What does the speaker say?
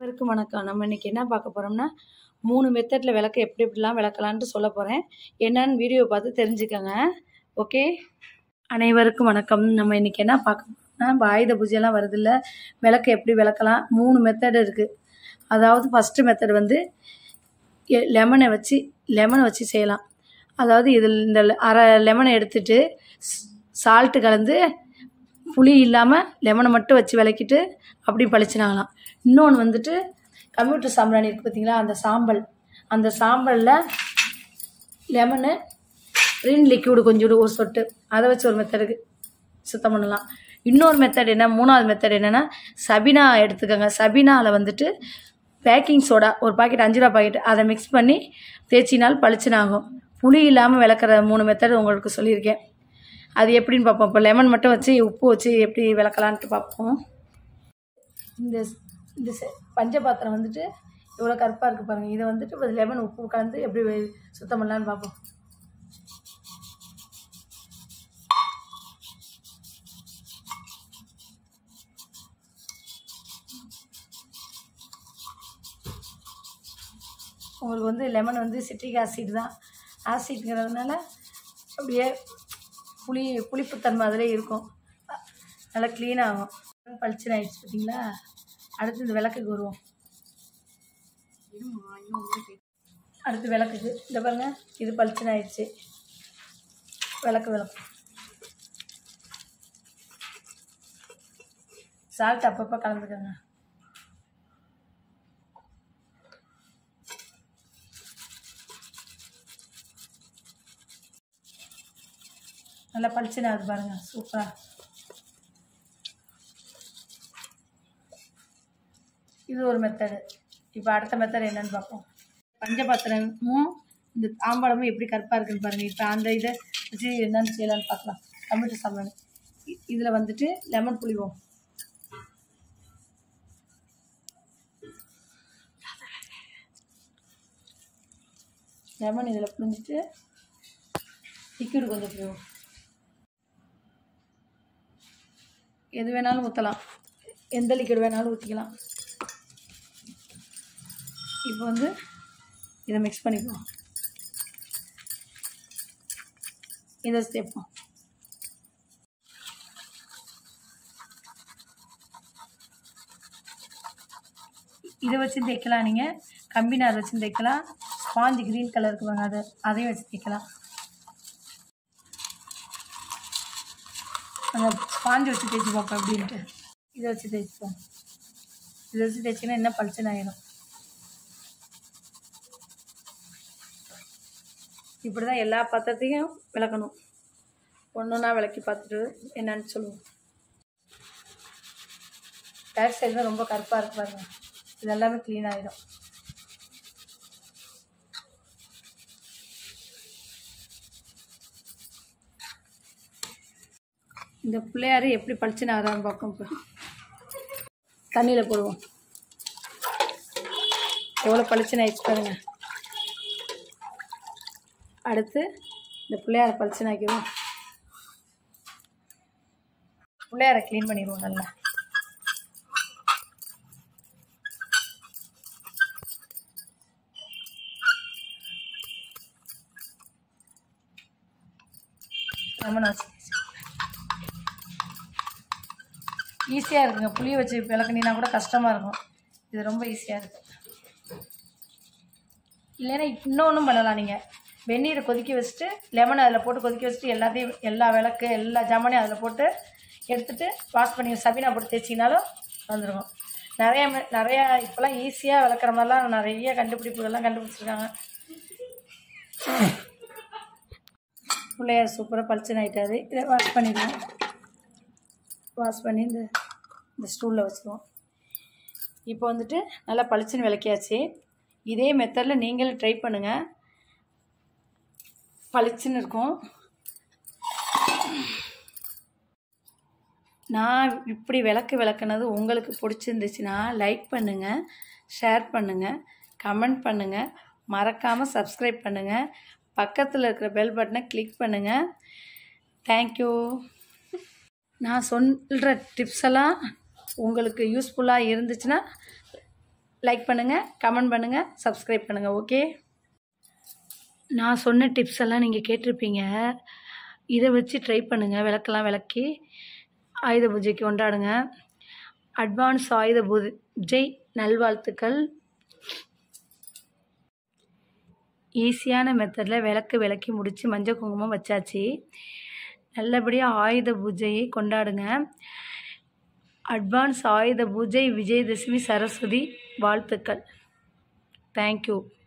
அனைவருக்கும் வணக்கம் நம்ம இன்னைக்கு என்ன பார்க்க போகிறோம்னா மூணு மெத்தடில் விளக்க எப்படி எப்படிலாம் விளக்கலான்ட்டு சொல்ல போகிறேன் என்னன்னு வீடியோ பார்த்து தெரிஞ்சுக்கோங்க ஓகே அனைவருக்கும் வணக்கம் நம்ம இன்னைக்கு என்ன பார்க்க போறோம்னா இப்போ ஆயுத பூஜையெல்லாம் வருதுல்ல விளக்கு எப்படி விளக்கலாம் மூணு மெத்தட் இருக்குது அதாவது ஃபஸ்ட்டு மெத்தட் வந்து எ- லெமனை வச்சு லெமனை வச்சு செய்யலாம் அதாவது இதில் இந்த லெ- அரை லெமனை எடுத்துட்டு சால்ட்டு கலந்து புளி இல்லாமல் லெமனை மட்டும் வச்சு விளக்கிட்டு அப்படி பளிச்சுனாங்களாம் இன்னொன்று வந்துட்டு கம்ப்யூட்டர் சாம்பிராணி இருக்குது பார்த்தீங்களா அந்த சாம்பல் அந்த சாம்பலில் லெமனு ரின் லிக்யூடு கொஞ்சோண்டு ஒரு சொட்டு அதை வச்சு ஒரு மெத்தடுக்கு சுத்தம் பண்ணலாம் இன்னொரு மெத்தட் என்ன மூணாவது மெத்தட் என்னென்னா சபினா எடுத்துக்கோங்க சபினாவில் வந்துட்டு பேக்கிங் சோடா ஒரு பாக்கெட் அஞ்சு ரூபா பாக்கெட் அதை மிக்ஸ் பண்ணி தேய்ச்சினால் பளிச்சுனாகும் புளி இல்லாமல் விளக்குற மூணு மெத்தட் உங்களுக்கு சொல்லியிருக்கேன் அது எப்படின்னு பார்ப்போம் இப்போ லெமன் மட்டும் வச்சு உப்பு வச்சு எப்படி விளக்கலான்ட்டு பார்ப்போம் இந்த இந்த செ- பஞ்ச பாத்திரம் வந்துட்டு இவ்வளோ கருப்பாக இருக்குது பாருங்கள் இதை வந்துட்டு இப்போ லெமன் உப்பு கலந்து எப்படி வே- சுத்தம் பண்ணலான்னு பார்ப்போம் உங்களுக்கு வந்து லெமன் வந்து சிட்ரிக் ஆசிட் தான் ஆசிட்ங்கிறதுனால அப்படியே புளி புளிப்புத்தன்மை அதிலே இருக்கும் அ- நல்லா க்ளீன் ஆகும் பளிச்சுன்னு ஆயிடுச்சு பார்த்தீங்களா அடுத்து இந்த விளக்குக்கு வருவோம் அடுத்து விளக்குக்கு இந்த பாருங்க இது பளிச்சுன்னு ஆயிடுச்சு விளக்கு விளக்கு சால்ட் அப்பப்போ கலந்துக்கோங்க நல்லா பளிச்சுன்னு ஆகுது பாருங்க சூப்பராக இது ஒரு மெத்தடு இப்போ அடுத்த மெத்தட் என்னன்னு பார்ப்போம் பஞ்சபாத்திரமும் இந்த தாம்பாளமும் எப்படி கருப்பாக இருக்குன்னு பாருங்கள் இப்போ அந்த இதை வச்சு என்னன்னு செய்யலாம்னு பார்க்கலாம் கம்ப்யூட்டர் சாம்பிராணி இதில் வந்துட்டு லெமன் புளிவோம் லெமன் இதில் புளிஞ்சிட்டு லிக்விட் கொஞ்சம் புளிவோம் எது வேணாலும் ஊற்றலாம் எந்த லிக்விட் வேணாலும் ஊற்றிக்கலாம் இப்போ வந்து இதை மிக்ஸ் பண்ணிக்குவோம் இதை சேர்ப்போம் இதை வச்சு தைக்கலாம் நீங்கள் கம்பினார் வச்சு தைக்கலாம் ஸ்பாஞ்சு க்ரீன் கலருக்கு வாங்க அதை அதையும் வச்சு தைக்கலாம் அந்த ஸ்பாஞ்சு வச்சு தேய்ச்சி பார்ப்போம் அப்படின்ட்டு இதை வச்சு தேய்ச்சிப்போம் இதை வச்சு தேய்ச்சிங்கன்னா என்ன பளிச்சுன்னு ஆயிடும் இப்படி தான் எல்லா பாத்திரத்தையும் விளக்கணும் ஒன்றுனா விளக்கி பார்த்துட்டு என்னன்னு சொல்லுவோம் பேக் சைடு தான் ரொம்ப கருப்பாக இருக்கு பாருங்க இது எல்லாமே க்ளீன் ஆகிடும் இந்த பிள்ளையாரு எப்படி பளிச்சுன்னு ஆகிறான்னு பார்ப்போம் இப்போ தண்ணியில் போடுவோம் எவ்வளோ பளிச்சுன்னு ஆயிடுச்சு பாருங்க அடுத்து இந்த பிள்ளையாரை பளிச்சுன்னு ஆக்கிடுவோம் பிள்ளையாரை க்ளீன் பண்ணிடுவோம் நல்லா லெமன் வச்சு ஈஸியாக இருக்குங்க புளியை வச்சு விளக்குனீங்கன்னா கூட கஷ்டமாக இருக்கும் இது ரொம்ப ஈஸியாக இருக்குது இல்லைன்னா இன்னொன்றும் பண்ணலாம் நீங்கள் வெந்நீரை கொதிக்க வச்சுட்டு லெமனை அதில் போட்டு கொதிக்க வச்சுட்டு எல்லாத்தையும் எல்லா விளக்கு எல்லா ஜாமானையும் அதில் போட்டு எடுத்துட்டு வாஷ் பண்ணி சபீனா போட்டு தேய்ச்சிங்கனாலும் வந்துடும் நிறைய மெ- நிறையா இப்போலாம் ஈஸியாக விளக்குற மாதிரிலாம் நிறைய கண்டுபிடிப்புகள்லாம் கண்டுபிடிச்சிருக்காங்க பிள்ளையார் சூப்பராக பளிச்சுன்னு ஆயிட்டாரு இதை வாஷ் பண்ணிடுவோம் வாஷ் பண்ணி இந்த இந்த ஸ்டூலில் வச்சுருவோம் இப்போ வந்துட்டு நல்லா பளிச்சுன்னு விளக்கியாச்சு இதே மெத்தடில் நீங்களும் ட்ரை பண்ணுங்கள் பளிச்சுன்னு இருக்கும் நான் இப்படி விளக்கு விளக்குனது உங்களுக்கு பிடிச்சிருந்துச்சுன்னா லைக் பண்ணுங்கள் ஷேர் பண்ணுங்கள் கமெண்ட் பண்ணுங்கள் மறக்காமல் சப்ஸ்கிரைப் பண்ணுங்கள் பக்கத்தில் இருக்கிற பெல் பட்டனை கிளிக் பண்ணுங்கள் தேங்க்யூ நான் சொல்கிற டிப்ஸ் எல்லாம் உங்களுக்கு யூஸ்ஃபுல்லாக இருந்துச்சுன்னா லைக் பண்ணுங்கள் கமெண்ட் பண்ணுங்கள் சப்ஸ்கிரைப் பண்ணுங்கள் ஓகே நான் சொன்ன டிப்ஸ் எல்லாம் நீங்கள் கேட்டிருப்பீங்க இதை வச்சு ட்ரை பண்ணுங்கள் விளக்கெல்லாம் விளக்கி ஆயுத பூஜைக்கு கொண்டாடுங்க அட்வான்ஸ் ஆயுத பூஜை நல்வாழ்த்துக்கள் ஈஸியான மெத்தடில் விளக்கு விளக்கி முடித்து மஞ்சள் குங்குமம் வச்சாச்சு நல்லபடியாக ஆயுத பூஜையை கொண்டாடுங்க அட்வான்ஸ் ஆயுத பூஜை விஜயதசமி சரஸ்வதி வாழ்த்துக்கள் தேங்க்யூ